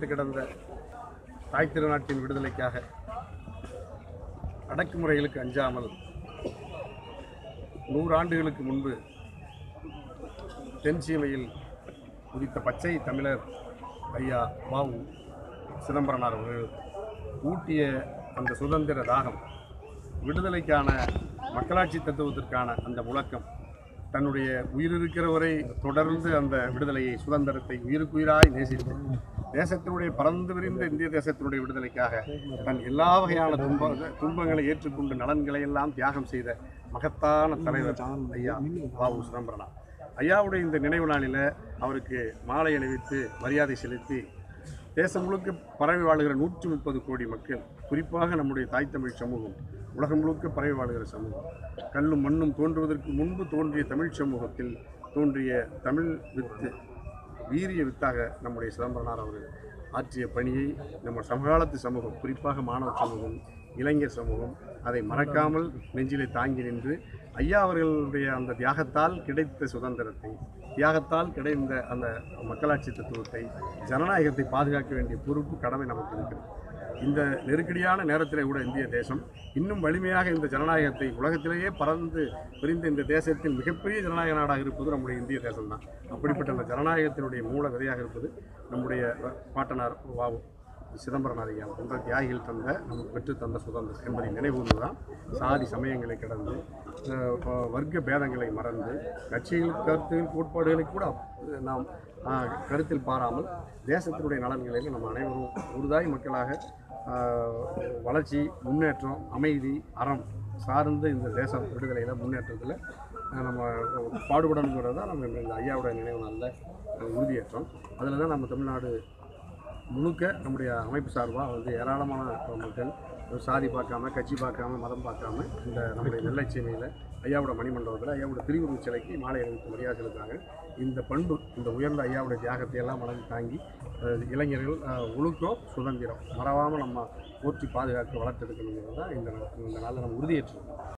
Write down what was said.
சிறைப்பட்டு கிடந்த தாய் திருநாட்டின் விடுதலைக்காக அடக்குமுறைகளுக்கு அஞ்சாமல் நூறாண்டுகளுக்கு முன்பு தென் சீமையில் உதித்த பச்சை தமிழர் ஐயா வாவு சிதம்பரனார் அவர்கள் ஊட்டிய அந்த சுதந்திர தாகம் விடுதலைக்கான மக்களாட்சி தத்துவத்திற்கான அந்த முழக்கம் தன்னுடைய உயிரிருக்கிற வரை தொடர்ந்து அந்த விடுதலையை சுதந்திரத்தை உயிருக்குயிராய் நேசித்து தேசத்தினுடைய பறந்து விரிந்த இந்திய தேசத்தினுடைய விடுதலைக்காக தன் எல்லா வகையான துன்ப துன்பங்களை ஏற்றுக்கொண்டு நலன்களை எல்லாம் தியாகம் செய்த மகத்தான தலைவர் ஐயா வாவு சிதம்பரனார் ஐயாவுடைய இந்த நினைவு நாளில் அவருக்கு மாலை அணிவித்து மரியாதை செலுத்தி தேசம் முழுக்க பரவி வாழுகிற நூற்றி முப்பது கோடி மக்கள் குறிப்பாக நம்முடைய தாய் தமிழ் சமூகம் உலகம் முழுக்க பரவி வாழுகிற சமூகம் கல்லும் மண்ணும் தோன்றுவதற்கு முன்பு தோன்றிய தமிழ் சமூகத்தில் தோன்றிய தமிழ் வித்து வீரிய வித்தாக நம்முடைய சிதம்பரனார் அவர்கள் ஆற்றிய பணியை நம்ம சமகாலத்து சமூகம் குறிப்பாக மாணவ சமூகம் இளைஞர் சமூகம் அதை மறக்காமல் நெஞ்சிலே தாங்கி நின்று ஐயா அவர்களுடைய அந்த தியாகத்தால் கிடைத்த சுதந்திரத்தை தியாகத்தால் கிடைந்த அந்த மக்களாட்சி தத்துவத்தை ஜனநாயகத்தை பாதுகாக்க வேண்டிய பொறுப்பு கடமை நமக்கு இருக்கிறது இந்த நெருக்கடியான நேரத்திலே கூட இந்திய தேசம் இன்னும் வலிமையாக இந்த ஜனநாயகத்தை உலகத்திலேயே பறந்து விரிந்த இந்த தேசத்தில் மிகப்பெரிய ஜனநாயக நாடாக இருப்பது நம்முடைய இந்திய தேசம்தான் அப்படிப்பட்ட அந்த ஜனநாயகத்தினுடைய மூல விதையாக இருப்பது நம்முடைய பாட்டனார் வாவு சிதம்பரனார் ஐயா போன்ற தியாகிகள் தந்த நமக்கு பெற்று தந்த சுதந்திரம் என்பதை நினைவுகூர்ந்து தான் சாதி சமயங்களை கடந்து அஹ், வ- வர்க்க பேதங்களை மறந்து கட்சிகள் கருத்துகள் கோட்பாடுகளை கூட அஹ், நாம் அஹ், கருத்தில் பாராமல் தேசத்தினுடைய நலன்களில் நம்ம அனைவரும் உருதாய் மக்களாக அஹ், வளர்ச்சி முன்னேற்றம் அமைதி அறம் சார்ந்த இந்த தேச விடுதலையில் முன்னேற்றத்தில் அஹ், நம்ம பாடுபடணுங்கிறது தான் நம்ம இந்த ஐயாவோட நினைவு நாளில் அஹ், உறுதியேற்றோம் அதில் தான் நம்ம தமிழ்நாடு முழுக்க நம்முடைய அமைப்பு சார்பாக வந்து ஏராளமான மக்கள் ஒரு சாதி பார்க்காம கட்சி பார்க்காம மதம் பார்க்காம இந்த நம்முடைய நெல்லைச்சேனையில் ஐயாவோட மணிமண்டபத்தில் ஐயாவோட திருவுருவச் சிலைக்கு மாலை அணிவித்து மரியாதை செலுத்தாங்க இந்த பண்பு இந்த உயர்ந்த ஐயாவுடைய தியாகத்தை எல்லாம் மனதில் தாங்கி அஹ், இளைஞர்கள் அஹ், ஒழுக்கம் சுதந்திரம் மறவாமல் நம்ம போற்றி பாதுகாக்க வளர்த்தெடுக்கணுங்கிறது தான் இந்த நாள் இந்த நாளில் நம்ம உறுதியேற்றோம்